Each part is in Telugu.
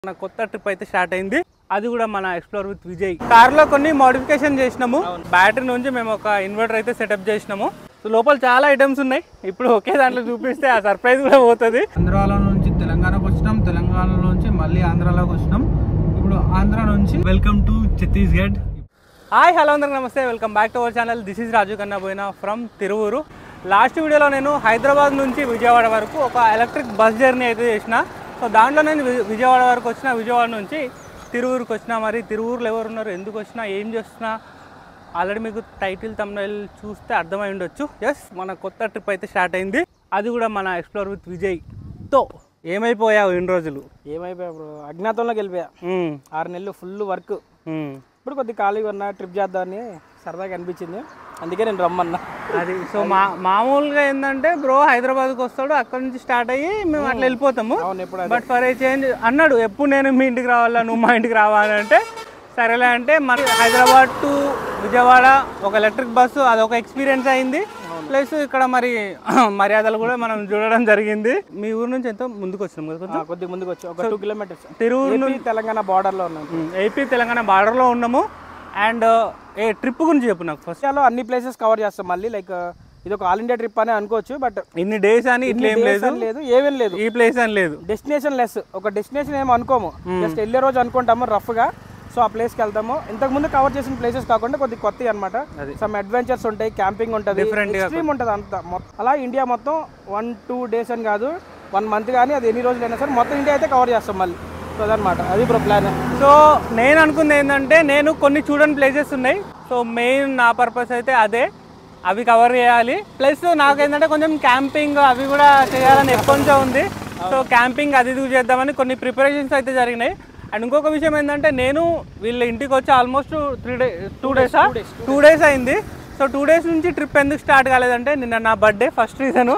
మన కొత్త ట్రిప్ అయితే స్టార్ట్ అయింది అది కూడా మన ఎక్స్ప్లోర్ విత్ విజయ్ కార్ లో కొన్ని మోడిఫికేషన్ చేసినాము బ్యాటరీ నుంచి మేము ఒక ఇన్వర్టర్ అయితే సెటప్ చేసినాము సో లోపల చాలా ఐటమ్స్ ఉన్నాయి ఇప్పుడు ఒకే దాంట్లో చూపిస్తే ఆ సర్ప్రైజ్ కూడా పోతుంది ఆంధ్రాలో నుంచి తెలంగాణకు వచ్చినాం తెలంగాణ నుంచి మళ్ళీ ఆంధ్రాలోకి వచ్చినాం ఇప్పుడు ఆంధ్ర నుంచి welcome to Chhattisgarh hi hello అందరికి నమస్తే welcome back to our channel this is Raju కన్నా పోయిన ఫ్రమ్ తిరువూరు లాస్ట్ వీడియోలో నేను హైదరాబాద్ నుంచి విజయవాడ వరకు ఒక ఎలక్ట్రిక్ బస్ జర్నీ అయితే చేసిన సో దాంట్లో నేను వి- విజయవాడ వరకు వచ్చిన విజయవాడ నుంచి తిరువూరుకి వచ్చిన మరి తిరువూరులో ఎవరు ఉన్నారు ఎందుకు వచ్చినా ఏం చేస్తున్నా ఆల్రెడీ మీకు టైటిల్ తమ్నైల్ చూస్తే అర్థమై ఉండొచ్చు ఎస్ మన కొత్త ట్రిప్ అయితే స్టార్ట్ అయింది అది కూడా మన ఎక్స్ప్లోర్ విత్ విజయ్తో ఏమైపోయావు ఇన్ని రోజులు ఏమైపోయా బ్రో అజ్ఞాతంలోకి వెళ్ళిపోయా ఉమ్, ఆరు నెలలు ఫుల్ వర్క్ ఉమ్. ఇప్పుడు కొద్ది ఖాళీగా ఉన్నా ట్రిప్ చేద్దామని సరదాగా అనిపించింది అందుకే నేను రమ్మన్నా అది సో మా మామూలుగా ఏంటంటే బ్రో హైదరాబాద్కి వస్తాడు అక్కడ నుంచి స్టార్ట్ అయ్యి మేము అట్లా వెళ్ళిపోతాము అవును ఎప్పుడు బట్ ఫర్ ఏ చేంజ్ అన్నాడు ఎప్పుడు నేను మీ ఇంటికి రావాలా నువ్వు మా ఇంటికి రావాలంటే సరేలే అంటే మన హైదరాబాద్ టు విజయవాడ ఒక ఎలక్ట్రిక్ బస్సు అదొక ఎక్స్పీరియన్స్ అయింది ప్లస్ ఇక్కడ మరి మర్యాదలు కూడా మనం చూడడం జరిగింది మీ ఊరు నుంచి ఎంతో ముందుకు వచ్చినాం కదా కొంచెం కొద్దిగా ముందుకు వచ్చి ఒక two kilometres Tiruvuru AP Telangana బార్డర్లో ఉన్నాం ఉమ్, ఏపీ తెలంగాణ బార్డర్లో ఉన్నాము అండ్ ఏ ట్రిప్ గురించి చెప్పు నాకు ఫస్ట్ ఇండియాలో అన్ని ప్లేసెస్ కవర్ చేస్తాం మళ్ళీ లైక్ ఇది ఒక ఆల్ ఇండియా ట్రిప్ అని అనుకోవచ్చు బట్ ఇన్ని డేస్ అని ఇట్లా ఏం లేదు లేదు ఏమేం లేదు ఈ ప్లేస్ అని లేదు డెస్టినేషన్ లెస్ ఒక డెస్టినేషన్ ఏమో అనుకోము జస్ట్ వెళ్ళే రోజు అనుకుంటాము రఫ్గా సో ఆ ప్లేస్కి వెళ్తాము ఇంతకు ముందు కవర్ చేసిన ప్లేసెస్ కాకుండా కొద్దిగా కొత్తవి అనమాట సమ్ అడ్వెంచర్స్ ఉంటాయి క్యాంపింగ్ ఉంటుంది Different గా ఎక్స్ట్రీమ్ ఉంటుంది అంతా మొత్తం అలా ఇండియా మొత్తం వన్ టూ డేస్ అని కాదు వన్ మంత్ కానీ అది ఎన్ని రోజులైనా సరే మొత్తం ఇండియా అయితే కవర్ చేస్తాం మళ్ళీ సో అదనమాట అది ఇప్పుడు ప్లాన్ సో నేను అనుకుంది ఏంటంటే నేను కొన్ని చూడని ప్లేసెస్ ఉన్నాయి సో మెయిన్ నా పర్పస్ అయితే అదే అవి కవర్ చేయాలి ప్లస్ నాకేంటంటే కొంచెం క్యాంపింగ్ అవి కూడా చేయాలని ఎప్పటి నుంచో ఉంది సో క్యాంపింగ్ అది ఇది చేద్దామని కొన్ని ప్రిపరేషన్స్ అయితే జరిగినాయి అండ్ ఇంకొక విషయం ఏంటంటే నేను వీళ్ళ ఇంటికి వచ్చి almost three day two days two days అయింది సో టూ డేస్ నుంచి ట్రిప్ ఎందుకు స్టార్ట్ కాలేదంటే నిన్న నా బర్త్డే ఫస్ట్ రీజన్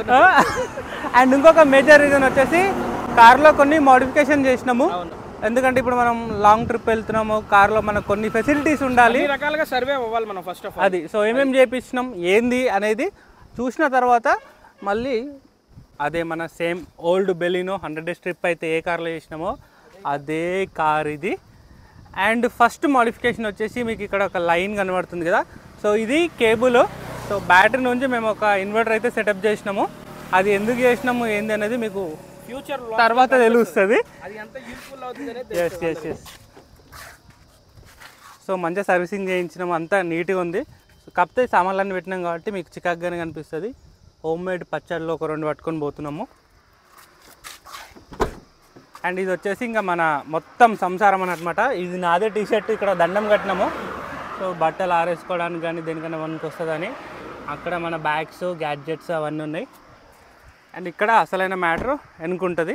అండ్ ఇంకొక మేజర్ రీజన్ వచ్చేసి కార్లో కొన్ని మోడిఫికేషన్ చేసినాము ఎందుకంటే ఇప్పుడు మనం లాంగ్ ట్రిప్ వెళ్తున్నాము కార్లో మనకు కొన్ని ఫెసిలిటీస్ ఉండాలి అన్ని రకాలుగా సర్వే అవ్వాలి మనం ఫస్ట్ ఆఫ్ ఆల్ అది సో ఏమేమి చేపించినాం ఏంది అనేది చూసిన తర్వాత మళ్ళీ అదే మన same old Baleno hundred days trip అయితే ఏ కార్లో చేసినామో అదే కార్ ఇది అండ్ ఫస్ట్ మోడిఫికేషన్ వచ్చేసి మీకు ఇక్కడ ఒక లైన్ కనబడుతుంది కదా సో ఇది కేబుల్ సో బ్యాటరీ నుంచి మేము ఒక ఇన్వర్టర్ అయితే సెటప్ చేసినాము అది ఎందుకు చేసినాము ఏంది అనేది మీకు ఫ్యూచర్ తర్వాత తెలుస్తుంది అది ఎంత యూస్ఫుల్ అవుతుంది ఎస్ ఎస్ ఎస్ సో మంచిగా సర్వీసింగ్ చేయించినాం అంతా నీట్గా ఉంది సో కాకపోతే సామాన్లన్నీ పెట్టినాం కాబట్టి మీకు చికాగ్గానే కనిపిస్తుంది హోమ్ మేడ్ పచ్చళ్ళు ఒక రెండు పట్టుకొని పోతున్నాము అండ్ ఇది వచ్చేసి ఇంకా మన మొత్తం సంసారం అనమాట ఇది నాదే టీ షర్ట్ ఇక్కడ దండం కట్టినాము సో బట్టలు ఆరేసుకోవడానికి కానీ దేనికైనా వన్కి వస్తుందని అక్కడ మన బ్యాగ్స్ గ్యాడ్జెట్స్ అవన్నీ ఉన్నాయి అండ్ ఇక్కడ అసలైన మ్యాటర్ వెనుకుంటుంది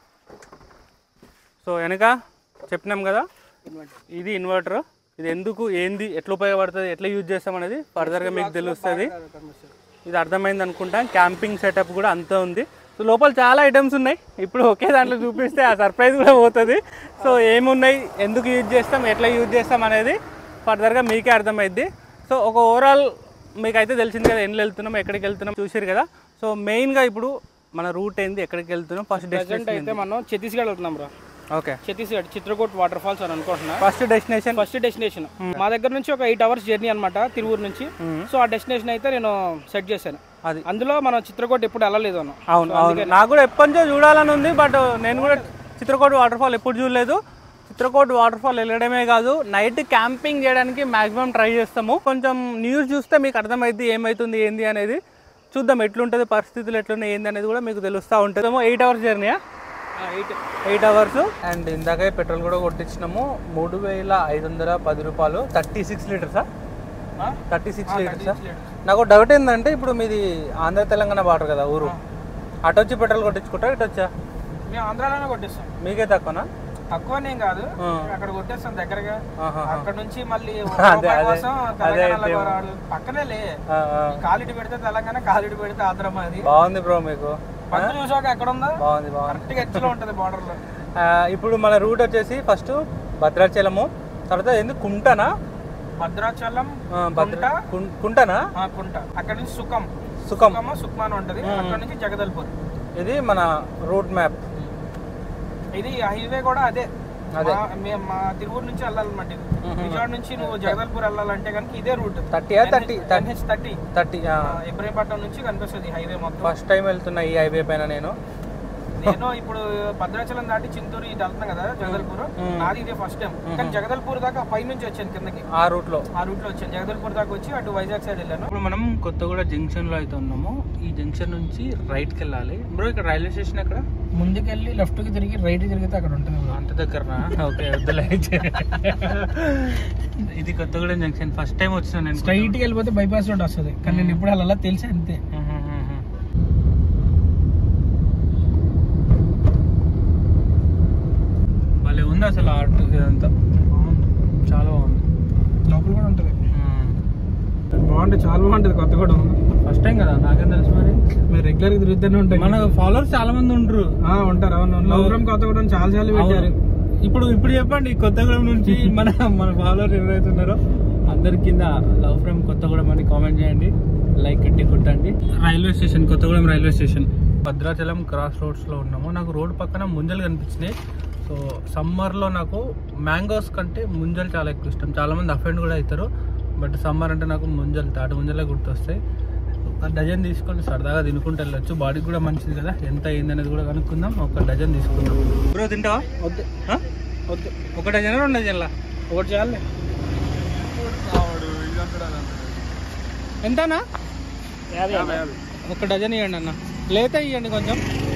సో వెనక చెప్పినాం కదా ఇది ఇన్వర్టర్ ఇది ఎందుకు ఏంది ఎట్లా ఉపయోగపడుతుంది ఎట్లా యూజ్ చేస్తాం అనేది ఫర్దర్గా మీకు తెలుస్తుంది ఇది అర్థమైంది అనుకుంటా క్యాంపింగ్ సెటప్ కూడా అంతా ఉంది సో లోపల చాలా ఐటమ్స్ ఉన్నాయి ఇప్పుడు ఒకే దాంట్లో చూపిస్తే ఆ సర్ప్రైజ్ కూడా పోతుంది సో ఏమున్నాయి ఎందుకు యూజ్ చేస్తాం ఎట్లా యూజ్ చేస్తాం అనేది ఫర్దర్గా మీకే అర్థమైద్ది సో ఒక ఓవరాల్ మీకు అయితే తెలిసింది కదా ఎన్ని వెళ్తున్నాం ఎక్కడికి వెళ్తున్నాం చూసారు కదా సో మెయిన్గా ఇప్పుడు మన రూట్ ఏంది ఎక్కడికి వెళ్తున్నాం ఫస్ట్ ప్రజెంట్ డెస్టినేషన్ అయితే మనం ఛత్తీస్గఢ్ వెళ్తున్నాం bro okay Chhattisgarh Chitrakoot water falls అని అనుకుంటున్నా ఫస్ట్ డెస్టినేషన్ ఫస్ట్ డెస్టినేషన్ మా దగ్గర నుంచి ఒక ఎయిట్ అవర్స్ జర్నీ అనమాట తిరువూరు నుంచి సో ఆ డెస్టినేషన్ అయితే నేను సెట్ చేశాను అది అందులో మనం చిత్రకూట్ ఎప్పుడు వెళ్ళలేదు అన్న అవును అవును నాకు కూడా ఎప్పటి నుంచో చూడాలని ఉంది బట్ నేను కూడా చిత్రకోట వాటర్ ఫాల్ ఎప్పుడు చూడలేదు చిత్రకోట వాటర్ ఫాల్ వెళ్ళడమే కాదు నైట్ క్యాంపింగ్ చేయడానికి మాక్సిమం ట్రై చేస్తాము కొంచెం న్యూస్ చూస్తే మీకు అర్థమైంది ఏమవుతుంది ఏంది అనేది చూద్దాం ఎట్లుంటుంది పరిస్థితులు ఎట్లున్నాయి ఏంది అనేది కూడా మీకు తెలుస్తూ ఉంటుంది ఎయిట్ అవర్స్ జర్నీయా ఎయిట్ ఎయిట్ అవర్స్ అండ్ ఇందాకే పెట్రోల్ కూడా కొట్టించినాము మూడు వేల ఐదు వందల పది రూపాయలు థర్టీ సిక్స్ లీటర్సా థర్టీ సిక్స్ లీటర్సా నాకు డౌట్ ఏంటంటే ఇప్పుడు మీది ఆంధ్ర తెలంగాణ బార్డర్ కదా ఊరు అటు వచ్చి పెట్రోల్ కొట్టించుకుంటా ఇటు వచ్చా మేము ఆంధ్రాలోనే కొట్టేస్తాం మీకే తక్కువనా తక్కువనేం కాదు ఆ. అక్కడ కొట్టేస్తాం దగ్గరగా ఆహా. అక్కడ నుంచి మళ్ళీ అదే, రూపాయి అదే. కోసం అదే తెలంగాణలో అయితే. పోరాడు. పక్కనే లే ఆ, ఆ. కాలిటి పెడితే తెలంగాణ కాలిటి పెడితే ఆంధ్ర మాది బాగుంది బ్రో మీకు పక్క చూసాక ఎక్కడ ఉందా బాగుంది బాగుంది కరెక్ట్ గా ఎచ్చులో ఉంటది బార్డర్ లో ఆ, ఇప్పుడు మన రూట్ వచ్చేసి ఫస్ట్ భద్రాచలము తర్వాత ఏంది కుంటనా భద్రాచలం ఆ, భద్ర కుం- కుంటనా ఆ, కుంట అక్కడ నుంచి సుఖం సుఖం సుఖమ సుఖ్మాన్ ఉంటది అక్కడ నుంచి జగదల్పూర్ ఇది మన రూట్ మ్యాప్ ఇది హైవే కూడా అదే అదే. మా- మే- మా తిరువురు నుంచి వెళ్ళాలన్నమాట ఇది విజయవాడ నుంచి నువ్వు జగదల్పూర్ వెళ్ళాలంటే కనుక ఇదే route thirty thirty thirty thirty thirty Ibrahimpatnam నుంచి కనిపిస్తుంది హైవే మొత్తం ఫస్ట్ టైం వెళ్తున్నా ఈ హైవే పైన నేను నేను ఇప్పుడు భద్రాచలం దాటి చింతూరు ఇటు వెళ్తున్నా కదా జగదల్పూర్ మ్మ్. నాది ఇదే ఫస్ట్ టైం కానీ జగదల్పూర్ దాకా పై నుంచి వచ్చాను కిందకి ఆ రూట్లో ఆ రూట్ లో వచ్చాను జగదల్పూర్ దాకా వచ్చి అటు వైజాగ్ సైడ్ వెళ్ళాను ఇప్పుడు మనం కొత్తగూడ జంక్షన్ లో అయితే ఉన్నాము ఈ జంక్షన్ నుంచి రైట్ కి వెళ్ళాలి బ్రో ఇక్కడ రైల్వే స్టేషన్ ఎక్కడ ముందుకెళ్ళి లెఫ్ట్ కి తిరిగి రైట్ తిరిగితే అక్కడ ఉంటుంది అంత దగ్గరనా ఓకే వద్దులే అయితే. ఇది కొత్తగూడెం జంక్షన్ ఫస్ట్ టైం వచ్చిన నేను స్ట్రైట్ కి వెళ్ళిపోతే బైపాస్ రోడ్ వస్తుంది కానీ నేను ఇప్పుడు అలా తెలిసి అంతే భలే ఉంది అసలు ఆర్ట్ ఇదంతా చాలా బాగుంది లోపల కూడా ఉంటుంది బాగుంటుంది చాలా బాగుంటుంది కొత్త కూడా ఫస్ట్ టైం కదా నాకేం తెలుసు మరి మీరు రెగ్యులర్ గా తిరుగుతూనే ఉంటాయి మన ఫాలోవర్స్ చాలా మంది ఉంటారు ఆ, ఉంటారు అవును నవరం కొత్తగూడెం చాలా చాలా పెట్టారు అవును. ఇప్పుడు ఇప్పుడు చెప్పండి కొత్తగూడెం నుంచి మన మన ఫాలోవర్స్ ఎవరైతే ఉన్నారో అందరి కింద లవ్ ఫ్రమ్ కొత్తగూడెం అని కామెంట్ చేయండి లైక్ కట్టి కొట్టండి railway station Kothagudem railway station Bhadrachalam cross roads లో ఉన్నాము నాకు రోడ్ పక్కన ముంజలు కనిపించినాయి సో సమ్మర్ లో నాకు మ్యాంగోస్ కంటే ముంజలు చాలా ఎక్కువ ఇష్టం చాలా మంది అఫెండ్ కూడా అవుతారు బట్ సమ్మర్ అంటే నాకు ముంజలు తాటి ముంజలే గుర్తొస్తాయి ఒక డజన్ తీసుకొని సరదాగా తినుకుంటూ వెళ్ళొచ్చు బాడీకి కూడా మంచిది కదా ఎంత అయింది అనేది కూడా కనుక్కుందాం ఒక డజన్ తీసుకుందాం బ్రో తింటావా వద్దు ఆ? వద్దు ఒక డజన్ రెండు డజన్లా ఒకటి చాలే ఎంతనా ఒక డజన్ ఇవ్వండి అన్న లేత ఇవ్వండి కొంచెం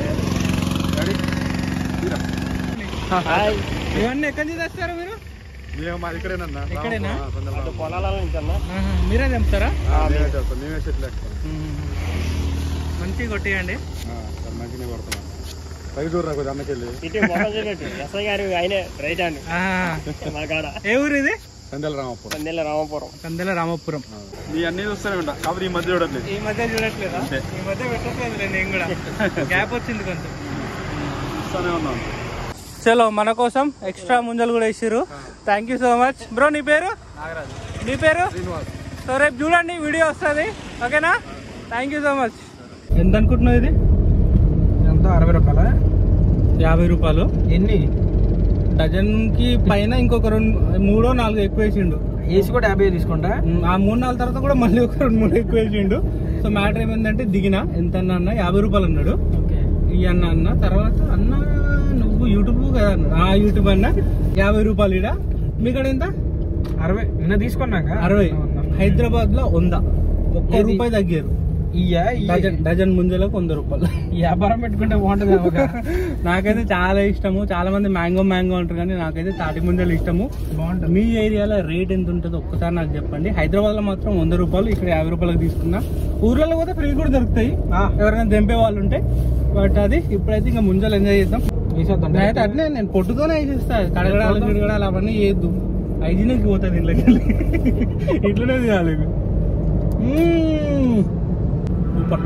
ఇవన్నీ ఎక్కడి నుంచి తెస్తారు మీరు మేము మా ఇక్కడేనన్నా ఇక్కడేనా? పొలాల నుంచి అన్న ఆహా, మీరే తెంపుతారా మేమే చేస్తాం మేమే చెట్లు ఎక్కుతాం మంచిగా కొట్టియండి మంచిగా కొడుతున్నాం పై దూరం రాకు అన్నకెళ్ళి ఇటు మొహం చూపెట్టు ఎస్ఐ గారు ఆయనే రైట్ హ్యాండ్ మా కాడ ఏ ఊరు ఇది సందెల రామపురం పందెల రామపురం కందెల రామపురం నీ అన్ని చూస్తూనే ఉంటా కాబట్టి ఈ మధ్య చూడట్లేదు ఈ మధ్య చూడట్లేదా ఈ మధ్య పెట్టట్లేదు నేను కూడా గ్యాప్ వచ్చింది కొంచెం చూస్తూనే ఉన్నాం చలో మన కోసం ఎక్స్ట్రా ముంజలు కూడా ఇచ్చిర్రు thank you so much bro నీ పేరు నీ పేరు సో రేపు చూడండి వీడియో వస్తుంది ఓకేనా థ్యాంక్ యూ సో మచ్ ఎంత అనుకుంటున్నావు ఇది ఎంత అరవై రూపాయల యాభై రూపాయలు ఎన్ని డజన్కి పైన ఇంకొక రెండు మూడో నాలుగు ఎక్కువ వేసిండు ఏసీ కూడా యాభై తీసుకుంటా ఉమ్, ఆ మూడు నాలుగు తర్వాత కూడా మళ్ళీ ఒక రెండు మూడు ఎక్కువ వేసిండు సో మ్యాటర్ ఏమైందంటే దిగిన ఎంత అన్న అన్న యాభై రూపాయలు అన్నాడు ఓకే ఈ అన్న అన్న తర్వాత అన్న నువ్వు యూట్యూబ్ కదా అన్నాడు ఆ యూట్యూబ్ అన్న యాభై రూపాయలు ఇడ మీ కాడ ఎంత అరవై నిన్న తీసుకున్నాక అరవై హైదరాబాద్ లో వంద ఒక్క ఏది? రూపాయి తగ్గారు ఇయ్యా డజన్ డజన్ ముంజలకు వంద రూపాయలు ఈ వ్యాపారం పెట్టుకుంటే బాగుంటుంది ఒక నాకైతే చాలా ఇష్టము చాలా మంది మ్యాంగో మ్యాంగో అంటారు కానీ నాకైతే తాటి ముంజలు ఇష్టము బాగుంటుంది మీ ఏరియాలో రేట్ ఎంత ఉంటుందో ఒక్కసారి నాకు చెప్పండి హైదరాబాద్ లో మాత్రం వంద రూపాయలు ఇక్కడ యాభై రూపాయలకు తీసుకున్నా ఊర్లలో పోతే ఫ్రీ కూడా దొరుకుతాయి ఆ, ఎవరైనా దింపే వాళ్ళు ఉంటే బట్ అది ఇప్పుడైతే ఇంకా ముంజలు ఎంజాయ్ చేద్దాం వేసేద్దాం నేనైతే అట్లే నేను పొట్టుతోనే వేసేస్తా కడగడాలు గిడగడాలు అవన్నీ చేయొద్దు హైజీనిక్ పోతుంది ఇంట్లోకి ఇట్లనే తినాలి ఇవి. మ్మ్. సూపర్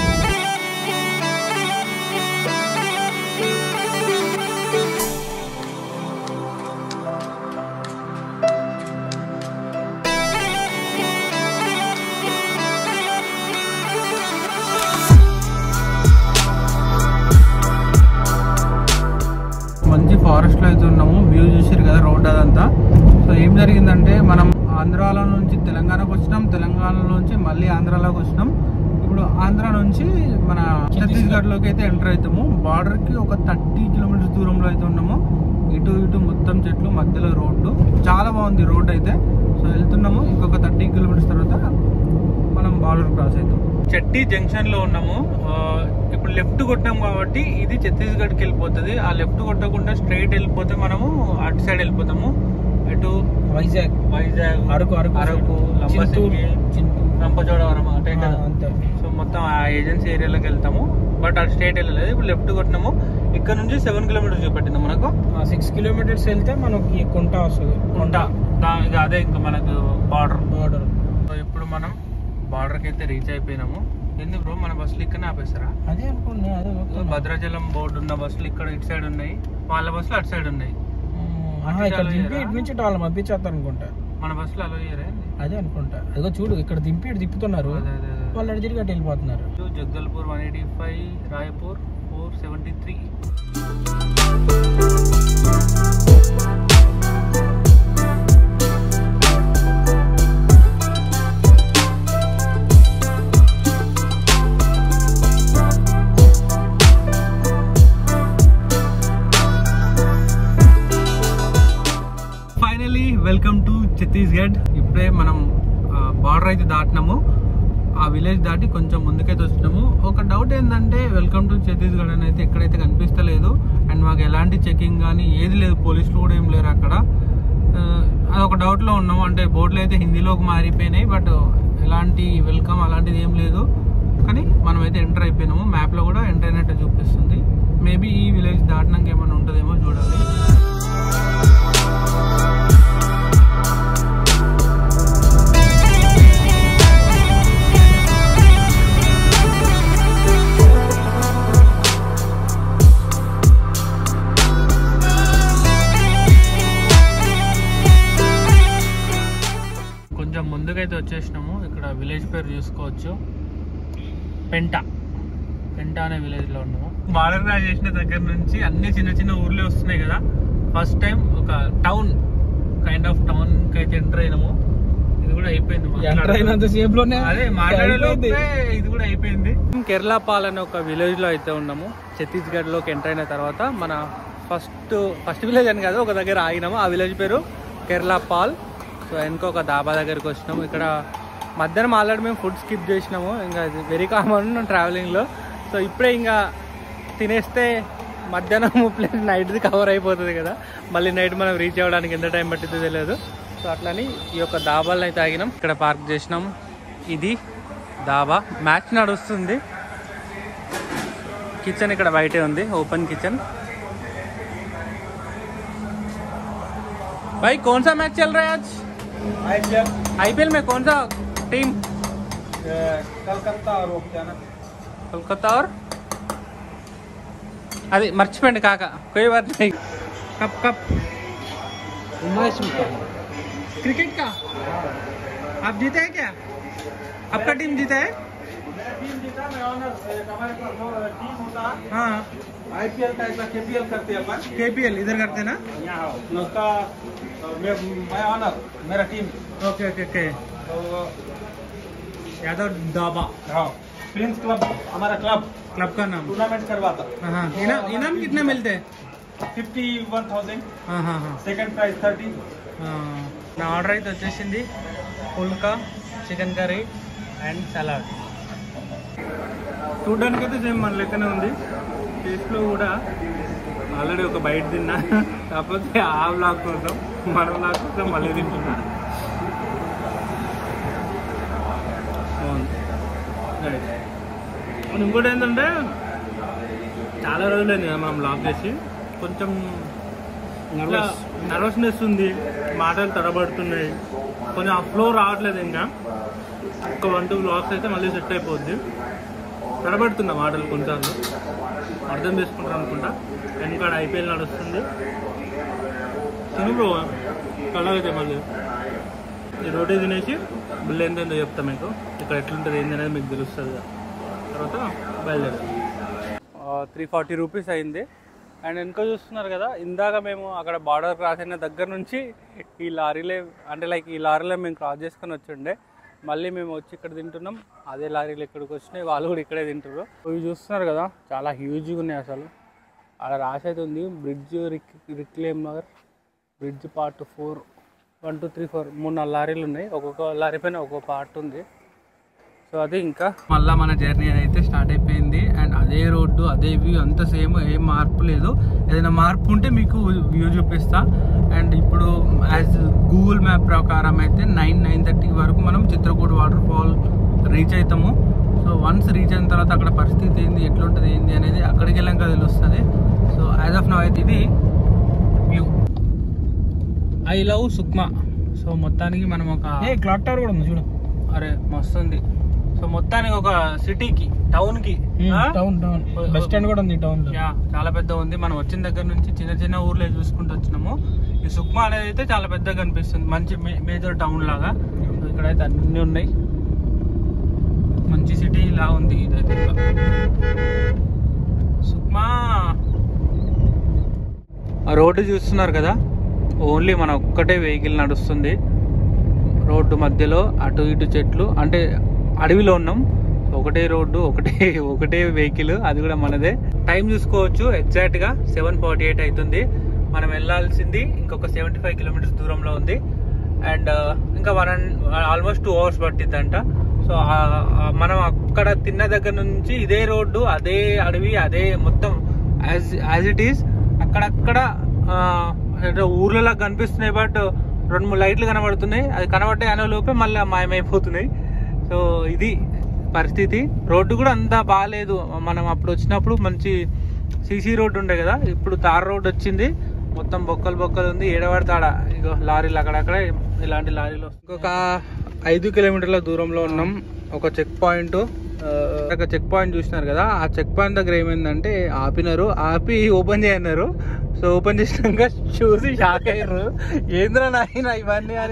మంచి ఫారెస్ట్ లో అయితే ఉన్నాము వ్యూ చూసారు కదా రోడ్ అదంతా సో ఏం జరిగిందంటే మనం ఆంధ్రాలో నుంచి తెలంగాణకు వచ్చినాం తెలంగాణ నుంచి మళ్ళీ ఆంధ్రాలోకి వచ్చినాం ఇప్పుడు ఆంధ్ర నుంచి మన ఛత్తీస్గఢ్ లోకి అయితే ఎంటర్ అవుతాము బార్డర్ కి ఒక థర్టీ కిలోమీటర్స్ దూరంలో అయితే ఉన్నాము ఇటు ఇటు మొత్తం చెట్లు మధ్యలో రోడ్డు చాలా బాగుంది రోడ్ అయితే సో వెళ్తున్నాము ఇంకొక థర్టీ కిలోమీటర్స్ తర్వాత మనం బార్డర్ క్రాస్ అవుతాం చెట్టి జంక్షన్ లో ఉన్నాము ఆ, ఇప్పుడు లెఫ్ట్ కొట్టాం కాబట్టి ఇది ఛత్తీస్గఢ్కి వెళ్ళిపోతుంది ఆ లెఫ్ట్ కొట్టకుండా స్ట్రైట్ వెళ్ళిపోతే మనము అటు సైడ్ వెళ్ళిపోతాము ఇటు వైజాగ్ వైజాగ్ అరకు అరకు అరకు లంబసింగి చింతూరు రంపచోడవరం అటే ఆ, కదా అంతే సో మొత్తం ఆ ఏజెన్సీ ఏరియాలోకి వెళ్తాము బట్ అటు స్ట్రైట్ వెళ్ళలేదు ఇప్పుడు లెఫ్ట్ కొట్టినాము ఇక్కడ నుంచి సెవెన్ కిలోమీటర్స్ చూపెట్టింది మనకు సిక్స్ కిలోమీటర్స్ వెళ్తే మనకి కొంట వస్తుంది కొంట దా- ఇక అదే ఇంకా మనకు బార్డర్ బార్డర్ సో ఇప్పుడు మనం బార్డర్కి అయితే రీచ్ అయిపోయినాము ఎందుకు బ్రో మన బస్సులు ఇక్కడనే ఆపేస్తారా అదే అనుకున్నా అదే ఓకే. భద్రాచలం బోర్డు ఉన్న బస్సులు ఇక్కడ ఇటు సైడ్ ఉన్నాయి వాళ్ళ బస్సులు అటు సైడ్ ఉన్నాయి ఉమ్, ఆహా, ఇక్కడ అటు దింపి చేయరా? ఇటు నుంచి ఇటు వాళ్ళు పంపించేస్తారు అనుకుంటా మన బస్సులు అలో చేయరా ఏంది? అదే అనుకుంటా అదిగో చూడు ఇక్కడ దింపి ఇటు తిప్పుతున్నారు అదే అదే అదే వాళ్ళు అటు తిరిగి అటు వెళ్ళిపోతున్నారు Jagdalpur one eighty five Raipur four seventy three finally welcome to Chhattisgarh ఇప్పుడే మనం బార్డర్ అయితే దాటినాము ఆ విలేజ్ దాటి కొంచెం ముందుకైతే వచ్చినాము ఒక డౌట్ ఏంటంటే వెల్కమ్ టు ఛత్తీస్గఢ్ అని అయితే ఎక్కడైతే కనిపిస్తలేదు అండ్ మాకు ఎలాంటి చెకింగ్ కానీ ఏది లేదు పోలీసులు కూడా ఏం లేరు అక్కడ ఆ, అదొక డౌట్లో ఉన్నాము అంటే బోర్డులు అయితే హిందీలోకి మారిపోయినాయి బట్ ఎలాంటి వెల్కమ్ అలాంటిది ఏం లేదు కానీ మనం అయితే ఎంటర్ అయిపోయినాము మ్యాప్లో కూడా ఎంటర్ అయినట్టు చూపిస్తుంది మేబీ ఈ విలేజ్ దాటినాక ఏమైనా ఉంటుందేమో చూడాలి కొంచెం ముందుకైతే వచ్చేసినాము ఇక్కడ విలేజ్ పేరు చూసుకోవచ్చు పెంట పెంట అనే విలేజ్ లో ఉన్నాము బార్డర్ క్రాస్ చేసిన దగ్గర నుంచి అన్ని చిన్న చిన్న ఊర్లే వస్తున్నాయి కదా ఫస్ట్ టైం ఒక టౌన్ కైండ్ ఆఫ్ టౌన్ కి అయితే ఎంటర్ అయినాము ఇది కూడా అయిపోయింది ఎంటర్ మాట్లాడడం. అయినంత సేపు లోనే అదే మాట్లాడలోపే ఇది కూడా అయిపోయింది కేరళ పాల్ అనే ఒక విలేజ్ లో అయితే ఉన్నాము ఛత్తీస్గఢ్ లోకి ఎంటర్ అయిన తర్వాత మన ఫస్ట్ ఫస్ట్ విలేజ్ అని కాదు ఒక దగ్గర ఆగినాము ఆ విలేజ్ పేరు కేరళ పాల్ సో వెనుక ఒక దాబా దగ్గరికి వచ్చినాము ఇక్కడ మధ్యాహ్నం ఆల్రెడీ మేము ఫుడ్ స్కిప్ చేసినాము ఇంకా ఇది వెరీ కామన్ ట్రావెలింగ్లో సో ఇప్పుడే ఇంకా తినేస్తే మధ్యాహ్నం ప్లస్ నైట్ది కవర్ అయిపోతుంది కదా మళ్ళీ నైట్ మనం రీచ్ అవ్వడానికి ఎంత టైం పట్టిందో తెలియదు సో అట్లని ఈ యొక్క దాబాలను అయితే ఆగినాం ఇక్కడ పార్క్ చేసినాం ఇది దాబా మ్యాచ్ నడుస్తుంది కిచెన్ ఇక్కడ బయటే ఉంది ఓపెన్ కిచెన్ भाई कौन सा मैच चल रहा है आज आईपीएल में कौन सा टीम కలకత్తా और वो क्या ना कोलकाता और अरे मर्चपेंट काका कोई बात नहीं कब कब उन्नीस में क्रिकेट का आप जीते हैं क्या आपका टीम जीता है टीम जीता मैं ऑनर हमारे पास वो टीम होता हाँ आईपीएल का ऐसा केपीएल करते हैं अपन केपीएल इधर करते हैं ना यहाँ उसका मैं मैं ऑनर मेरा टीम ओके ओके ओके तो यादव दाबा हाँ प्रिंस क्लब हमारा क्लब क्लब का नाम टूर्नामेंट करवाता हाँ इनाम इनाम कितने मिलते हैं ఫిఫ్టీ వన్ థౌసండ్ हाँ हाँ हाँ సెకండ్ ప్రైజ్ థర్టీ ఆ, నా ఆర్డర్ అయితే వచ్చేసింది phulka chicken curry and salad చూడడానికి అయితే సేమ్ మన లెక్కనే ఉంది టేస్ట్లో కూడా ఆల్రెడీ ఒక బయట తిన్నా కాకపోతే ఆ బ్లాక్ కోసం మన బ్లాక్ కోసం మళ్ళీ తింటున్నా బాగుంది Right. అండ్ ఇంకోటి ఏంటంటే చాలా రోజులైంది కదా మనం బ్లాక్ చేసి కొంచెం ఇట్లా నర్వస్నెస్ ఉంది మాటలు తడబడుతున్నాయి కొంచెం ఆ ఫ్లో రావట్లేదు ఇంకా ఒక వన్ టూ బ్లాగ్స్ అయితే మళ్ళీ సెట్ అయిపోద్ది తడబడుతున్నా మాటలు కొన్నిసార్లు అర్థం చేసుకుంటారు అనుకుంటా వెనకాడ ఐపీఎల్ నడుస్తుంది తిను బ్రో కలగైతే మళ్ళీ ఈ రోటీ తినేసి బిల్ ఏంటో చెప్తా మీకు ఇక్కడ ఎట్లుంటుంది ఏంది అనేది మీకు తెలుస్తుంది కదా. తర్వాత బయలుదేరాం త్రీ ఫార్టీ రూపీస్ అయింది అండ్ వెనుక చూస్తున్నారు కదా ఇందాక మేము అక్కడ బార్డర్ క్రాస్ అయిన దగ్గర నుంచి ఈ లారీలే అంటే లైక్ ఈ లారీలో మేము క్రాస్ చేసుకొని వచ్చిండే మళ్ళీ మేము వచ్చి ఇక్కడ తింటున్నాం అదే లారీలు ఇక్కడికి వచ్చినాయి వాళ్ళు కూడా ఇక్కడే తింటారు ఇవి చూస్తున్నారు కదా చాలా హ్యూజ్గా ఉన్నాయి అసలు అక్కడ రాసి అయితే ఉంది బ్రిడ్జ్ రిక్ reclaim Nagar bridge part four one two three four మూడు నాలుగు లారీలు ఉన్నాయి ఒక్కొక్క లారీ పైన ఒక్కొక్క పార్ట్ ఉంది సో అది ఇంకా మళ్ళీ మన జర్నీ అయితే స్టార్ట్ అయిపోయింది అండ్ అదే రోడ్డు అదే వ్యూ అంత సేమ్ ఏం మార్పు లేదు ఏదైనా మార్పు ఉంటే మీకు వ్యూ చూపిస్తా అండ్ ఇప్పుడు యాజ్ గూగుల్ మ్యాప్ ప్రకారం అయితే నైన్ నైన్ థర్టీ వరకు మనం చిత్రకూట వాటర్ ఫాల్ రీచ్ అవుతాము సో వన్స్ రీచ్ అయిన తర్వాత అక్కడ పరిస్థితి ఏంది ఎట్లుంటుంది ఏంది అనేది అక్కడికి వెళ్ళాక తెలుస్తుంది సో యాజ్ ఆఫ్ నవ్ అయితే ఇది view I love Sukma so మొత్తానికి మనం ఒక ఏ క్లాక్ టవర్ కూడా ఉంది చూడు అరే మస్తు ఉంది సో మొత్తానికి ఒక సిటీకి టౌన్ కి ఆ? టౌన్ టౌన్ బస్ స్టాండ్ కూడా ఉంది టౌన్ లో యా చాలా పెద్ద ఉంది మనం వచ్చిన దగ్గర నుంచి చిన్న చిన్న ఊర్లే చూసుకుంటూ వచ్చినాము ఈ సుక్మా అనేది అయితే చాలా పెద్దగా కనిపిస్తుంది మంచి మేజర్ టౌన్ లాగా సో ఇక్కడైతే అన్ని ఉన్నాయి మంచి సిటీ లా ఉంది ఇదైతే ఇంకా. సుక్మా ఆ రోడ్డు చూస్తున్నారు కదా ఓన్లీ మన ఒక్కటే వెహికల్ నడుస్తుంది రోడ్డు మధ్యలో అటు ఇటు చెట్లు అంటే అడవిలో ఉన్నాం ఒకటే రోడ్డు ఒకటే ఒకటే వెహికల్ అది కూడా మనదే టైం చూసుకోవచ్చు ఎగ్జాక్ట్ గా సెవెన్ ఫార్టీ ఎయిట్ అవుతుంది మనం వెళ్ళాల్సింది ఇంకొక సెవెంటీ ఫైవ్ కిలోమీటర్స్ దూరంలో ఉంది అండ్ ఇంకా వన్ ఆల్మోస్ట్ టూ అవర్స్ పట్టిద్దంట సో మనం అక్కడ తిన్న దగ్గర నుంచి ఇదే రోడ్డు అదే అడవి అదే మొత్తం యాజ్ యాజ్ ఇట్ ఈస్ అక్కడక్కడ ఆ, అంటే ఊర్లలో కనిపిస్తున్నాయి బట్ రెండు మూడు లైట్లు కనబడుతున్నాయి అది కనబడ్డే అనే లోపే మళ్ళీ మాయమైపోతున్నాయి సో ఇది పరిస్థితి రోడ్డు కూడా అంత బాగాలేదు మనం అప్పుడు వచ్చినప్పుడు మంచి సీసీ రోడ్డు ఉండే కదా ఇప్పుడు తార్ రోడ్డు వచ్చింది మొత్తం బొక్కలు బొక్కలు ఉంది ఏడబడతాడ ఇగో లారీలు అక్కడక్కడ ఇలాంటి లారీలు వస్తాయి. ఇంకొక ఐదు కిలోమీటర్ల దూరంలో ఉన్నాం ఒక చెక్ పాయింట్ ఒక చెక్ పాయింట్ చూసినారు కదా ఆ చెక్ పాయింట్ దగ్గర ఏమైందంటే ఆపినారు ఆపి ఓపెన్ చేయన్నారు సో ఓపెన్ చేసినాక చూసి షాక్ అయ్యారు ఏంద్రా నాయన ఇవన్నీ అని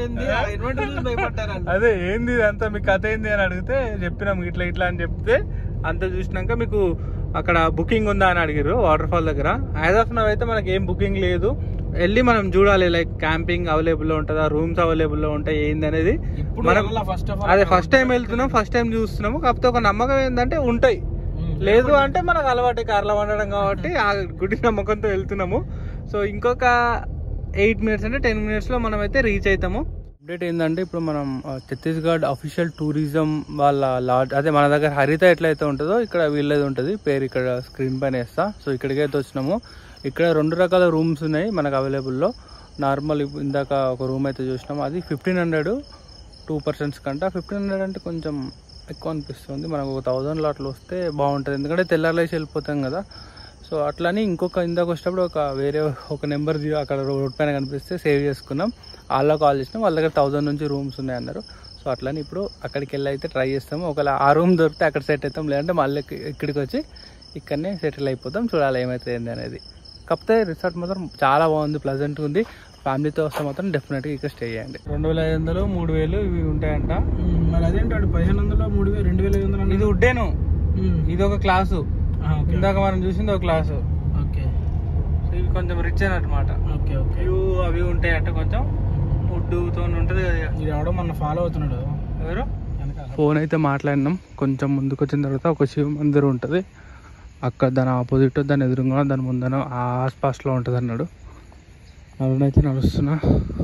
అదే ఏంది ఇదంతా మీ కథ ఏంది అని అడిగితే చెప్పినాం ఇట్లా ఇట్లా అని చెప్తే అంత చూసినాక మీకు అక్కడ బుకింగ్ ఉందా అని అడిగారు వాటర్ ఫాల్ దగ్గర యాజ్ ఆఫ్ నవ్ అయితే మనకి ఏం బుకింగ్ లేదు వెళ్ళి మనం చూడాలి లైక్ క్యాంపింగ్ అవైలబుల్ లో ఉంటుందా రూమ్స్ అవైలబుల్ లో ఉంటాయి ఏంది అనేది ఇప్పుడు మనం వెళ్ళాలా first of all? అదే ఫస్ట్ టైం వెళ్తున్నాం ఫస్ట్ టైం చూస్తున్నాము కాకపోతే ఒక నమ్మకం ఏంటంటే ఉంటాయి లేదు అంటే మనకు అలవాటు కార్లో వండడం కాబట్టి ఆ గుడి నమ్మకంతో వెళ్తున్నాము సో ఇంకొక ఎయిట్ మినిట్స్ అంటే టెన్ మినిట్స్లో మనం అయితే రీచ్ అవుతాము అప్డేట్ ఏంటంటే ఇప్పుడు మనం ఆ, ఛత్తీస్గఢ్ అఫీషియల్ టూరిజం వాళ్ళ లాడ్జ్ అదే మన దగ్గర హరిత ఎట్లయితే ఉంటుందో ఇక్కడ వీళ్ళది ఉంటుంది పేరు ఇక్కడ స్క్రీన్ పైన వేస్తా సో ఇక్కడికైతే వచ్చినాము ఇక్కడ రెండు రకాల రూమ్స్ ఉన్నాయి మనకు అవైలబుల్లో నార్మల్ ఇందాక ఒక రూమ్ అయితే చూసినాము అది ఫిఫ్టీన్ హండ్రెడ్ టూ పర్సెంట్స్ కంట ఫిఫ్టీన్ హండ్రెడ్ అంటే కొంచెం ఎక్కువ అనిపిస్తుంది మనకు ఒక థౌజండ్లో అట్లా వస్తే బాగుంటుంది ఎందుకంటే తెల్లారలేసి వెళ్ళిపోతాం కదా సో అట్లని ఇంకొక ఇందాక వచ్చేటప్పుడు ఒక వేరే ఒక నెంబర్ అక్కడ రోడ్ పైన కనిపిస్తే సేవ్ చేసుకున్నాం వాళ్ళ కాల్ చేసినాం వాళ్ళ దగ్గర థౌజండ్ నుంచి రూమ్స్ ఉన్నాయి అన్నారు సో అట్లని ఇప్పుడు అక్కడికి వెళ్ళి అయితే ట్రై చేస్తాము ఒకవేళ ఆ రూమ్ దొరికితే అక్కడ సెట్ అవుతాం లేదంటే మళ్ళీ ఇక్క- ఇక్కడికి వచ్చి ఇక్కడనే సెటిల్ అయిపోతాం చూడాలి ఏమైతుంది అనేది కాకపోతే రిసార్ట్ మాత్రం చాలా బాగుంది ప్లజెంట్గా ఉంది ఫ్యామిలీతో వస్తే మాత్రం డెఫినెట్గా ఇక్కడ స్టే చేయండి రెండు వేల ఐదు వందలు మూడు వేలు ఇవి ఉంటాయంట ఉమ్, మరి అదేంటాడు పదిహేను వందలు మూడు వేలు రెండు వేల ఐదు వందలు ఇది ఉడ్డేను ఉమ్, ఇది ఒక క్లాసు ఆ, ఓకే ఇందాక మనం చూసింది ఒక క్లాసు ఓకే సో ఇవి కొంచెం రిచ్ అనమాట ఓకే ఓకే వ్యూ అవి ఉంటాయి అంటే కొంచెం వుడ్తో ఉంటుంది కదా ఇక. ఇది ఎవడో మన ఫాలో అవుతున్నాడు ఎవరు వెనకాల ఫోన్ అయితే మాట్లాడినాం కొంచెం ముందుకు వచ్చిన తర్వాత ఒక శివ మందిరం ఉంటుంది అక్కడ దాని ఆపోజిట్ దాని ఎదురుగా దాని ముందన ఆ ఆస్పాస్లో ఉంటుంది అన్నాడు నడునైతే నడుస్తున్నా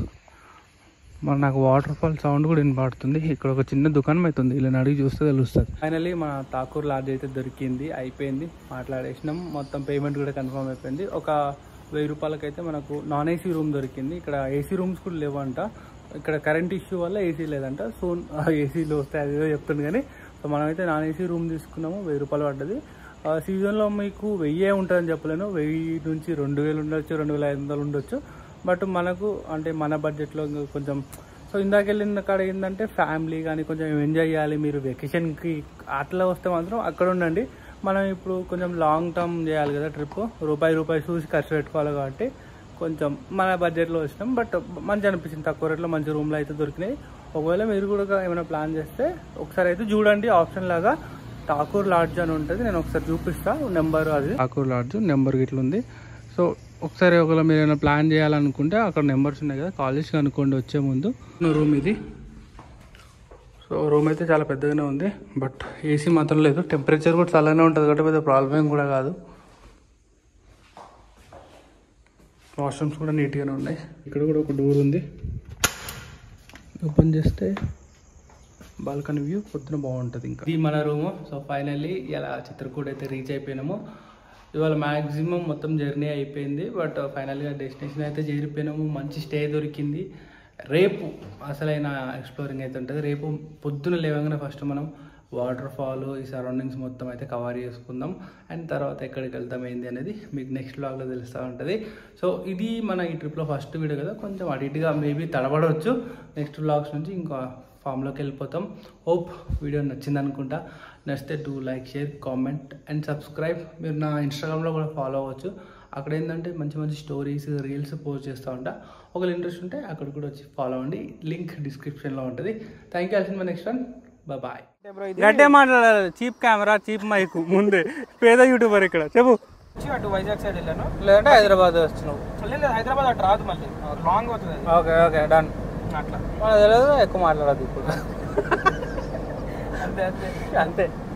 మరి నాకు వాటర్ ఫాల్ సౌండ్ కూడా వినపడుతుంది ఇక్కడ ఒక చిన్న దుకాణం అయితే ఉంది ఇలా అడిగి చూస్తే తెలుస్తుంది ఫైనలీ మన ఠాకూర్ లాడ్జ్ అయితే దొరికింది అయిపోయింది మాట్లాడేసినాం మొత్తం పేమెంట్ కూడా కన్ఫర్మ్ అయిపోయింది ఒక వెయ్యి రూపాయలకైతే మనకు నాన్ ఏసీ రూమ్ దొరికింది ఇక్కడ ఏసీ రూమ్స్ కూడా లేవంట ఇక్కడ కరెంట్ ఇష్యూ వల్ల ఏసీ లేదంట సో ఏసీలో వస్తే అదేదో చెప్తుంది కానీ సో మనమైతే నాన్ ఏసీ రూమ్ తీసుకున్నాము వెయ్యి రూపాయలు పడ్డది ఆ సీజన్లో మీకు వెయ్యే ఉంటుందని చెప్పలేను వెయ్యి నుంచి రెండు వేలు ఉండొచ్చు రెండు వేల ఐదు వందలు ఉండొచ్చు బట్ మనకు అంటే మన బడ్జెట్లో ఇంకా కొంచెం సో ఇందాక వెళ్ళిన కాడ ఏంటంటే ఫ్యామిలీ కానీ కొంచెం ఎంజాయ్ చేయాలి మీరు వెకేషన్కి అట్లా వస్తే మాత్రం అక్కడ ఉండండి మనం ఇప్పుడు కొంచెం లాంగ్ టర్మ్ చేయాలి కదా ట్రిప్ రూపాయి రూపాయి చూసి ఖర్చు పెట్టుకోవాలి కాబట్టి కొంచెం మన బడ్జెట్లో వచ్చినాం బట్ మంచి అనిపించింది తక్కువ రేట్లో మంచి రూమ్లో అయితే దొరికినాయి ఒకవేళ మీరు కూడా ఏమైనా ప్లాన్ చేస్తే ఒకసారి అయితే చూడండి ఆప్షన్ లాగా ఠాకూర్ లాడ్జ్ అని ఉంటుంది నేను ఒకసారి చూపిస్తా నెంబర్ అది ఠాకూర్ లాడ్జ్ నెంబర్ గిట్ల ఉంది సో ఒకసారి ఒకవేళ మీరు ఏమైనా ప్లాన్ చేయాలనుకుంటే అక్కడ నెంబర్స్ ఉన్నాయి కదా కాలేజ్కి అనుకోండి వచ్చే ముందు రూమ్ ఇది సో రూమ్ అయితే చాలా పెద్దగానే ఉంది బట్ ఏసీ మాత్రం లేదు టెంపరేచర్ కూడా చల్లగానే ఉంటుంది కాబట్టి పెద్ద ప్రాబ్లం ఏం కూడా కాదు వాష్రూమ్స్ కూడా నీట్గానే ఉన్నాయి ఇక్కడ కూడా ఒక డోర్ ఉంది ఓపెన్ చేస్తే బాల్కనీ వ్యూ పొద్దున బాగుంటుంది ఇంకా ఇది మన రూము సో ఫైనల్లీ ఇలా చిత్రకూట అయితే రీచ్ అయిపోయినాము ఇవాళ మ్యాక్సిమం మొత్తం జర్నీ అయిపోయింది బట్ ఫైనల్గా డెస్టినేషన్ అయితే చేరిపోయినాము మంచి స్టే దొరికింది రేపు అసలైన ఎక్స్ప్లోరింగ్ అయితే ఉంటుంది రేపు పొద్దున లేవగానే ఫస్ట్ మనం వాటర్ ఫాల్ ఈ సరౌండింగ్స్ మొత్తం అయితే కవర్ చేసుకుందాం అండ్ తర్వాత ఎక్కడికి వెళ్తాం ఏంది అనేది మీకు నెక్స్ట్ బ్లాగ్లో తెలుస్తూ ఉంటుంది సో ఇది మన ఈ ట్రిప్లో ఫస్ట్ వీడియో కదా కొంచెం అటు ఇటుగా మేబీ తడబడవచ్చు నెక్స్ట్ బ్లాగ్స్ నుంచి ఇంకా ఫామ్లోకి వెళ్ళిపోతాం హోప్ వీడియో నచ్చింది అనుకుంటా నచ్చితే do like share comment and subscribe మీరు నా ఇన్స్టాగ్రామ్లో కూడా ఫాలో అవ్వచ్చు అక్కడ ఏంటంటే మంచి మంచి స్టోరీస్ రీల్స్ పోస్ట్ చేస్తూ ఉంటా ఒకవేళ ఇంట్రెస్ట్ ఉంటే అక్కడ కూడా వచ్చి ఫాలో అవ్వండి లింక్ డిస్క్రిప్షన్లో ఉంటుంది థ్యాంక్ యూ అల్సిన నెక్స్ట్ వన్ బాయ్ అంటే బ్రో ఇది గట్టే మాట్లాడాలి చీప్ కెమెరా చీప్ మైక్ ముందే పేద యూట్యూబర్ ఇక్కడ చెప్పు వచ్చి అటు వైజాగ్ సైడ్ వెళ్ళాను లేదంటే హైదరాబాద్ వచ్చినావు లేదు హైదరాబాద్ అటు రాదు మళ్ళీ లాంగ్ అవుతుంది అది. ఓకే ఓకే డన్ అట్లా మనకు తెలియదు ఎక్కువ మాట్లాడదు ఇప్పుడు అంతే అంతే అంతే